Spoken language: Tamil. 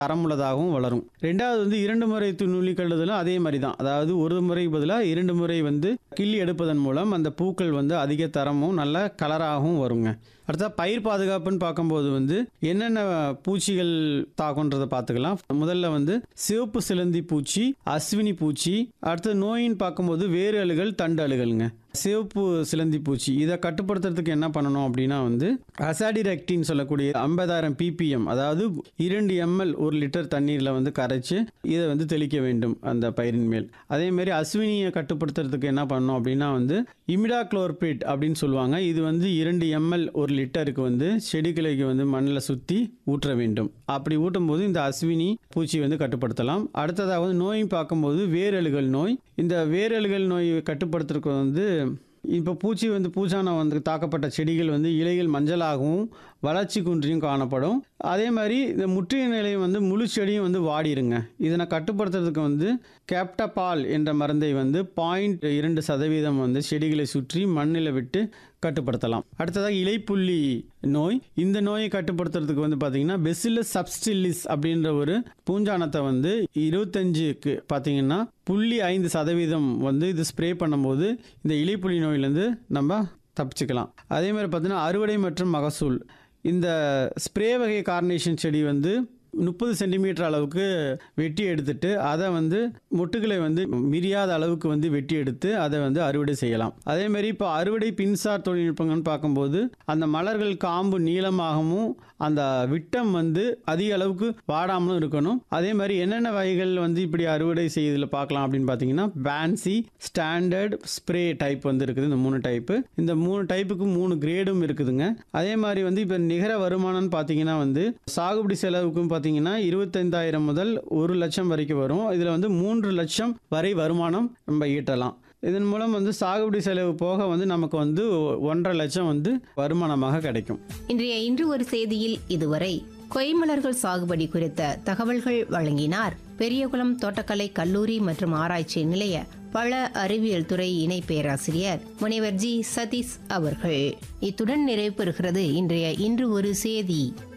தரமுள்ளதாகவும் வளரும் ரெண்டாவது வந்து இரண்டு முறை நுள்ளி கழுதலும் அதே மாதிரி தான் அதாவது ஒரு முறை பதிலாக இரண்டு முறை வந்து கிள்ளி எடுப்பதன் மூலம் அந்த பூக்கள் வந்து அதிக தரமும் நல்ல கலராகவும் வருங்க அடுத்தா பயிர் பாதுகாப்புன்னு பார்க்கும்போது வந்து என்னென்ன பூச்சிகள் தாக்குன்றதை பார்த்துக்கலாம் முதல்ல வந்து சிவப்பு சிலந்தி பூச்சி அஸ்வினி பூச்சி அடுத்து நோயின்னு பார்க்கும்போது வேறு அழுகல் தண்டு அழுகலுங்க சிவப்பு சிலந்தி பூச்சி இதை கட்டுப்படுத்துறதுக்கு என்ன பண்ணணும் அப்படின்னா வந்து அசாடிரெக்டின்னு சொல்லக்கூடிய ஐம்பதாயிரம் பிபிஎம் அதாவது இரண்டு எம்எல் ஒரு லிட்டர் தண்ணீரில் வந்து கரைச்சு இதை வந்து தெளிக்க வேண்டும் அந்த பயிரின் மேல் அதே மாதிரி அஸ்வினியை கட்டுப்படுத்துறதுக்கு என்ன பண்ணணும் அப்படின்னா வந்து இமிடாக்ளோர்பிட் அப்படின்னு சொல்லுவாங்க இது வந்து இரண்டு எம்எல் ஒரு லிட்டருக்கு வந்து செடிகளுக்கு வந்து மண்ணில் சுற்றி ஊற்ற வேண்டும் அப்படி ஊட்டும் போது இந்த அஸ்வினி பூச்சி வந்து கட்டுப்படுத்தலாம் அடுத்ததாக வந்து நோய் பார்க்கும்போது வேரழுகல் நோய் இந்த வேரழுகல் நோய் கட்டுப்படுத்துறதுக்கு வந்து இப்போ பூச்சி வந்து பூச்சானம் வந்து தாக்கப்பட்ட செடிகள் வந்து இலைகள் மஞ்சளாகவும் வளர்ச்சி குன்றியும் காணப்படும் அதே மாதிரி இந்த முற்றிய நிலையம் வந்து முழு செடியும் வந்து வாடிருங்க இதனை கட்டுப்படுத்துறதுக்கு வந்து கேப்டபால் என்ற மருந்தை வந்து பாயிண்ட் இரண்டு சதவீதம் வந்து செடிகளை சுற்றி மண்ணில் விட்டு கட்டுப்படுத்தலாம் அடுத்ததாக இலைப்புள்ளி நோய் இந்த நோயை கட்டுப்படுத்துறதுக்கு வந்து பார்த்தீங்கன்னா பெசிலஸ் சப்ஸ்டில்லிஸ் அப்படின்ற ஒரு பூஞ்சானத்தை வந்து இருபத்தஞ்சுக்கு பார்த்தீங்கன்னா புள்ளி ஐந்து சதவீதம் வந்து இது ஸ்ப்ரே பண்ணும்போது இந்த இலைப்புள்ளி நோயிலேருந்து நம்ம தப்பிச்சுக்கலாம் அதே மாதிரி பார்த்தீங்கன்னா அறுவடை மற்றும் மகசூல் இந்த ஸ்ப்ரே வகை கார்னேஷன் செடி வந்து முப்பது சென்டிமீட்டர் அளவுக்கு வெட்டி எடுத்துட்டு அதை வந்து மொட்டுகளை வந்து மிரியாத அளவுக்கு வந்து வெட்டி எடுத்து அதை வந்து அறுவடை செய்யலாம் அதே மாதிரி இப்போ அறுவடை பின்சார் தொழில்நுட்பங்கள்னு பார்க்கும்போது அந்த மலர்கள் காம்பு நீளமாகவும் அந்த விட்டம் வந்து அதிக அளவுக்கு வாடாமலும் இருக்கணும் அதே மாதிரி என்னென்ன வகைகள் வந்து இப்படி அறுவடை செய்யறதுல பார்க்கலாம் அப்படின்னு பார்த்தீங்கன்னா பேன்சி ஸ்டாண்டர்ட் ஸ்ப்ரே டைப் வந்து இருக்குது இந்த மூணு டைப்பு இந்த மூணு டைப்புக்கு மூணு கிரேடும் இருக்குதுங்க அதே மாதிரி வந்து இப்போ நிகர வருமானம்னு பார்த்தீங்கன்னா வந்து சாகுபடி செலவுக்கும் பார்த்தீங்கன்னா இருபத்தைந்தாயிரம் முதல் ஒரு லட்சம் வரைக்கும் வரும் இதில் வந்து மூன்று லட்சம் வரை வருமானம் நம்ம ஈட்டலாம் இதன் மூலம் வந்து சாகுபடி செலவு போக வந்து நமக்கு வந்து ஒன்றரை லட்சம் வந்து வருமானமாக கிடைக்கும் இன்றைய இன்று ஒரு செய்தியில் இதுவரை கொய்மலர்கள் சாகுபடி குறித்த தகவல்கள் வழங்கினார் பெரியகுளம் தோட்டக்கலை கல்லூரி மற்றும் ஆராய்ச்சி நிலைய பல அறிவியல் துறை இணை பேராசிரியர் முனைவர் ஜி சதீஷ் அவர்கள் இத்துடன் நிறைவு பெறுகிறது இன்றைய இன்று ஒரு செய்தி